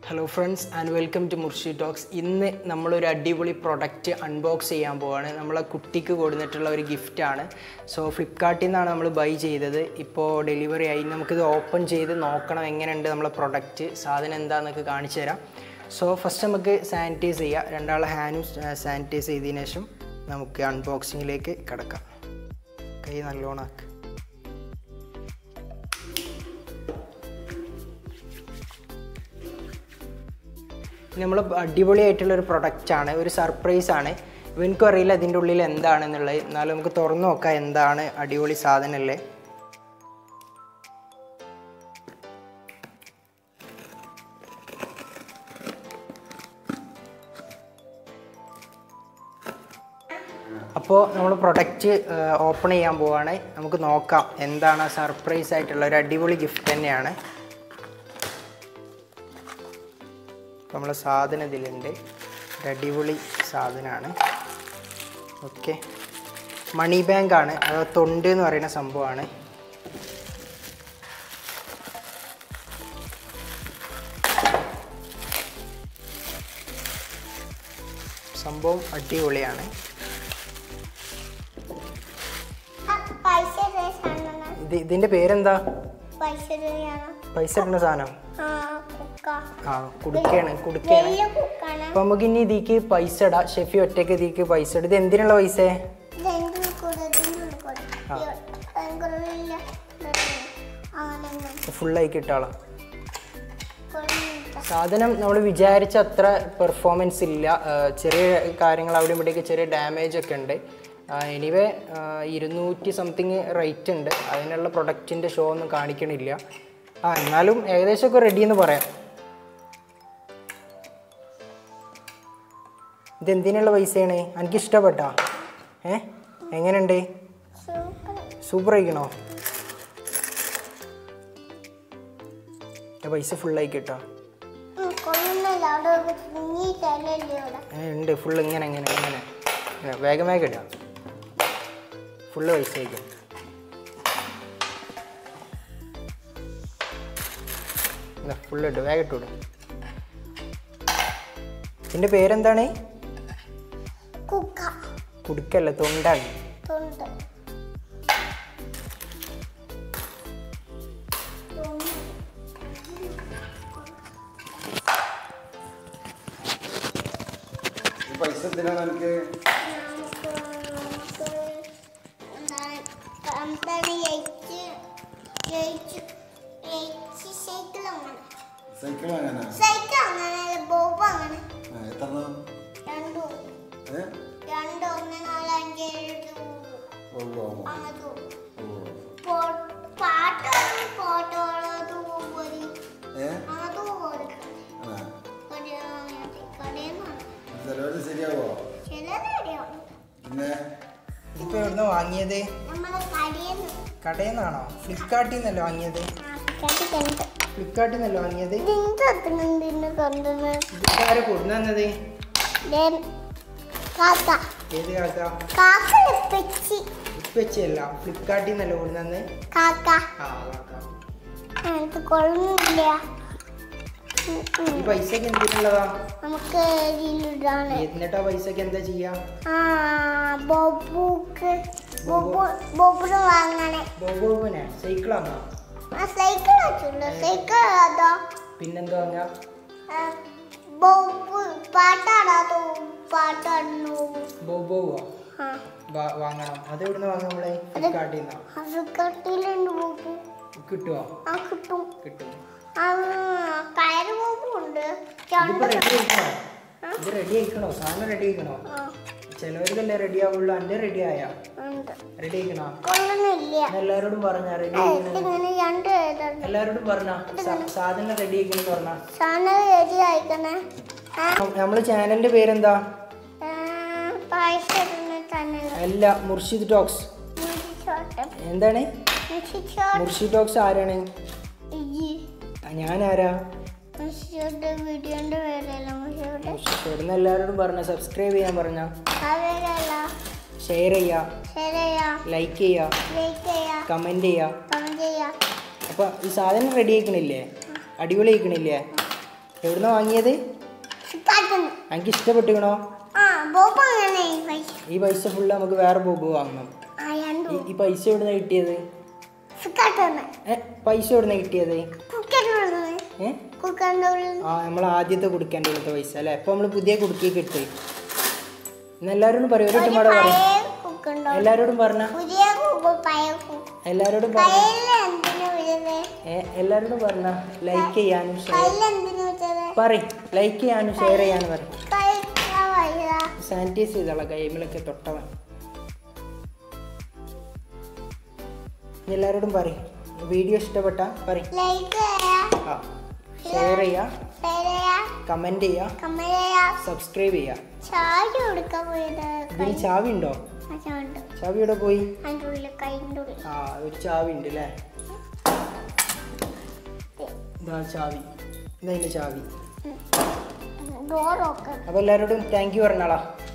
Hello friends and welcome to Murshi talks ഇന്ന് നമ്മളൊരു അടിപൊളി പ്രൊഡക്റ്റ് അൺബോക്സ് ചെയ്യാൻ പോവാണ് നമ്മളെ കുട്ടിക്ക് കൊടുത്തിട്ടുള്ള ഒരു ഗിഫ്റ്റാണ് സോ ഫ്ലിപ്കാർട്ടിൽ നിന്നാണ് നമ്മൾ ബൈ ചെയ്തത് ഇപ്പോൾ ഡെലിവറി ആയി നമുക്കിത് ഓപ്പൺ ചെയ്ത് നോക്കണം എങ്ങനെയുണ്ട് നമ്മളെ പ്രൊഡക്റ്റ് സാധനം എന്താണെന്നൊക്കെ കാണിച്ചു തരാം സോ ഫസ്റ്റ് നമുക്ക് സാനിറ്റൈസ് ചെയ്യാം രണ്ടാളെ ഹാൻഡും സാനിറ്റൈസ് ചെയ്തതിന് ശേഷം നമുക്ക് അൺബോക്സിങ്ങിലേക്ക് കിടക്കാം കൈ നല്ലോണം ആക്ക് നമ്മൾ അടിപൊളിയായിട്ടുള്ള ഒരു പ്രൊഡക്റ്റാണ് ഒരു സർപ്രൈസ് ആണ് എനിക്കും അറിയില്ല അതിൻ്റെ ഉള്ളിൽ എന്താണെന്നുള്ളത് എന്നാലും നമുക്ക് തുറന്നു നോക്കാം എന്താണ് അടിപൊളി സാധനമല്ലേ അപ്പോൾ നമ്മൾ പ്രൊഡക്റ്റ് ഓപ്പൺ ചെയ്യാൻ പോവാണ് നമുക്ക് നോക്കാം എന്താണ് സർപ്രൈസ് ആയിട്ടുള്ള ഒരു അടിപൊളി ഗിഫ്റ്റ് തന്നെയാണ് അപ്പോൾ നമ്മളെ സാധനം ഇതിലുണ്ട് ഒരു അടിപൊളി സാധനമാണ് ഓക്കെ മണി ബാങ്ക് ആണ് അത് തൊണ്ട് എന്ന് പറയുന്ന സംഭവമാണ് സംഭവം അടിപൊളിയാണ് പൈസ സാധനം ഇത് ഇതിൻ്റെ പേരെന്താ പൈസ തന്നെയാണ് പൈസ ഇടുന്ന സാധനം ആ കുക്ക ആ കുടുക്കയാണ് കുടുക്കയാണ് വലിയ കുക്കാണ് അപ്പം നമുക്ക് ഇനി ഇതിക്ക് പൈസ ഇടാം ഷെഫി ഒറ്റയ്ക്ക് ഇതിക്ക് പൈസ ഇടും ഇത് എന്തിനുള്ള പൈസ ഇതെന്തിനു കൂടെ ഇതിൻ്റെ കൂടെ ആ. ഭയങ്കരമില്ല അങ്ങനെ ഫുള്ളായി കിട്ടാളാം കൊള്ളില്ല സാധനം നമ്മൾ വിചാരിച്ച അത്ര പെർഫോമൻസ് ഇല്ല ആ, ചെറിയ കാര്യങ്ങൾ അവിടെ ഇവിടെയൊക്കെ ചെറിയ ഡാമേജ് ഒക്കെ ഉണ്ട് എനിവേ ഇരുന്നൂറ്റി സംതിങ് റേറ്റ് ഉണ്ട് അതിനുള്ള പ്രൊഡക്റ്റിൻ്റെ ഷോ ഒന്നും കാണിക്കണില്ല ആ എന്നാലും ഏകദേശമൊക്കെ റെഡി എന്ന് പറയാം ഇതെന്തിനുള്ള പൈസയാണ് എനിക്ക് ഇഷ്ടപ്പെട്ടാ ഏ എങ്ങനെയുണ്ട് സൂപ്പർ സൂപ്പർ ആയിക്കണോ പൈസ ഫുള്ളായി കിട്ടോ കൊള്ളുന്നില്ല അവിടെ ഒരു കുഞ്ഞി തലല്ലേ ഇവിടെ ഏ, ഉണ്ട് ഫുള്ള് ഇങ്ങനെ ഇങ്ങനെ ഇങ്ങനെ ഇങ്ങനെ വേഗം വേഗം ഇടാം ഫുള്ള് പൈസ അയക്കാം ഫുള്ള് ഇട്ട് വേഗം ഇട്ടു ഇതിൻ്റെ പേരെന്താണ് കുക്ക കുടുക്കല്ല തൊണ്ടാണ് തൊണ്ട് ഈ പൈസ എന്തിനാ നമുക്ക് കമ്പനി ജയിച്ച് ജയിച്ചു ജയിച്ച് സൈക്കിൾ അങ്ങനെ സൈക്കിൾ വാങ്ങാനാ സൈക്കിൾ അങ്ങനെ ബോബ് അങ്ങനെ ആ, എത്ര രണ്ടു ഏ രണ്ട് ഒന്ന് നാല് അഞ്ച് ഏഴ് എട്ട് ഒമ്പത്. ഓ ഓ അങ്ങനെ പോകും. ഓ പോ- പാട്ടോടും ഫോട്ടോകളോട് പോയി ഏ അത് പോയി ആ ഒരു കടയിൽ നിന്നാണ് ചിലവര് ശരിയാവോ ചിലത് അറിയാം പിന്നെ ഇതിപ്പോൾ എവിടുന്ന വാങ്ങിയത് നമ്മളെ കടയിൽ നിന്ന് കടയിൽ നിന്നാണോ ഫ്ലിപ്കാർട്ടിൽ നിന്നല്ലോ വാങ്ങിയത് കണ്ട് കണ്ട് ഫ്ലിപ്കാർട്ടിൽ നിന്നല്ലോ വാങ്ങിയത് ഇതിന്റെ അത്തനെന്തിനു കണ്ടത് ഇതാരെ കൊടുന്നു തന്നത് ദെൻ കാക്ക ഏത് കാക്ക കാക്ക പെച്ചി ഉപ്പച്ചല്ല ഫ്ലിപ്കാർട്ടിൽ നിന്നല്ലോ കൊടുന്നു തന്നെ കാക്ക ആ കാക്ക എനിക്ക് കൊള്ളുന്നില്ല ഉം, ഉം. ഈ പൈസക്ക് എന്തിനുള്ളതാ നമുക്ക് ഇതിലിടാണ് എന്നിട്ട് ആ പൈസക്ക് എന്താ ചെയ്യാ ആ ബൊബുക്ക് ബൊബു ബൊബുന് വാങ്ങണേ ബോബോബനെ സൈക്കിൾ വാങ്ങാം ആ സൈക്കിൾ വെച്ചുള്ളൂ സൈക്കിൾ അതോ പിന്നെന്താ വാങ്ങാ ആ, ബൊബു പാട്ടാടാതോ പാട്ടാടുന്നു ബോബോവോ ആ വാ- വാങ്ങണം അത് എവിടുന്ന് വാങ്ങാം നമ്മളെ ഫ്ലിപ്കാർട്ടിൽ നിന്നാ അഫ്രിക്കട്ടിലുണ്ട് ബോബു കിട്ടുവോ ആ കിട്ടും കിട്ടും ആ കയറ് ബോബും ഉണ്ട് ഇതിപ്പോ റെഡി ആയിക്കണോ ഇത് റെഡി ആയിക്കണോ സാധനം റെഡി ആയിക്കണോ ആ ചിലവർക്കല്ലേ റെഡി ആവുള്ളൂ എൻ്റെ റെഡി ആയാ ഉണ്ട് റെഡി ആയിക്കണോ കൊള്ളുന്നില്ല ഞാൻ എല്ലാവരോടും പറഞ്ഞ റെഡി ഏ, ആയിക്കണ ഇതിങ്ങനെ രണ്ട് ഇതുണ്ട് എല്ലാവരോടും പറഞ്ഞ സാധനം റെഡി ആയിക്കണെന്ന് പറഞ്ഞ സാധനം റെഡി ആയിക്കണേ ആ നമ്മളെ ചാനലിന്റെ പേരെന്താ ആ, പൈസ ഇടുന്ന തന്നെ അല്ല മുർഷിദ് ടോക്സ് മുറിച്ചോട്ടെ എന്താണ് മുറിച്ചോട്ടെ മുർഷിദ് ടോക്സ് ആരാണ് ഈ ആ, ഞാൻ ആരാ മുറിച്ചോട്ടെ വീഡിയോന്റെ പേരല്ല മുറിച്ചോട്ടെ മുർഷിദ് എല്ലാവരോടും പറഞ്ഞ സബ്സ്ക്രൈബ് ചെയ്യാൻ പറഞ്ഞ അവരല്ല ഷെയർ ചെയ്യുക ശരിയാ ലൈക്ക് ചെയ്യുക ലൈക്ക് ചെയ്യാ കമൻറ്റ് ചെയ്യുക കമന്റ് ചെയ്യാ അപ്പോൾ ഈ സാധനം റെഡി ആയിക്കണില്ലേ അടിപൊളി ആയിക്കണില്ലേ എവിടുന്ന വാങ്ങിയത് ഫ്ലിപ്കാർട്ടിന്ന് എനിക്ക് ഇഷ്ടപ്പെട്ടുകണോ ആ ബോബ് അങ്ങനെ ഈ പൈസ ഈ പൈസ ഫുള്ള് നമുക്ക് വേറെ ബോബ് വാങ്ങണം ആ രണ്ട് ഈ- ഈ പൈസ എവിടുന്ന കിട്ടിയത് ഫ്ലിപ്കാർട്ടിന്ന് ഏ പൈസ എവിടുന്ന കിട്ടിയത് കുക്കറിൻ്റെ ഉള്ളിൽ ഏ കുക്കറിൻ്റെ ഉള്ളിൽ ആ നമ്മൾ ആദ്യത്തെ കൊടുക്കേണ്ട കൊടുത്ത പൈസ അല്ലേ അപ്പോൾ നമ്മൾ പുതിയ കുടുക്കി കിട്ടി ഇന്ന് എല്ലാവരോടും പറയും ഒരു ഒരു ടീമോടെ പറയും പഴയ കുക്കുണ്ടോ എല്ലാവരോടും പറഞ്ഞ പുതിയ കുക്ക് പഴയ കുക്ക് എല്ലാവരോടും പറഞ്ഞ കയ്യിൽ എന്തിനു വിടുന്നത് ഏ എല്ലാവരോടും പറഞ്ഞ ലൈക്ക് ചെയ്യാനും ഷെയർ കയ്യിൽ എന്തിനു വെച്ചത് പറയും ലൈക്ക് ചെയ്യാനും ഷെയർ ചെയ്യാനും പറയും കഴിക്കാൻ വയ്യ സാനിറ്റൈസ് ചെയ്തോളാം കൈമിലൊക്കെ തൊട്ടവൻ ഇനി എല്ലാവരോടും പറയും വീഡിയോ ഇഷ്ടപ്പെട്ട പറയും ലൈക്ക് ചെയ്യാ ആ ഷെയർ ചെയ്യുക ഷെയർ ചെയ്യാ കമൻറ്റ് ചെയ്യുക കമന്റ് ചെയ്യാ സബ്സ്ക്രൈബ് ചെയ്യുക ചായ കൊടുക്കാൻ പോയത് ഇതിന് ചാവി ഉണ്ടോ അതുകൊണ്ട് ചാവി ഇവിടെ പോയി അതിൻ്റെ ഉള്ളിൽ കൈൻ്റെ ഉള്ളിൽ ആ ഒരു ചാവി ഉണ്ട് അല്ലേ ഇതാ ചാവി ഇതതിൻ്റെ ചാവി ഡോർ ഓക്കെ അപ്പോൾ എല്ലാവരോടും താങ്ക് യു പറഞ്ഞാളാ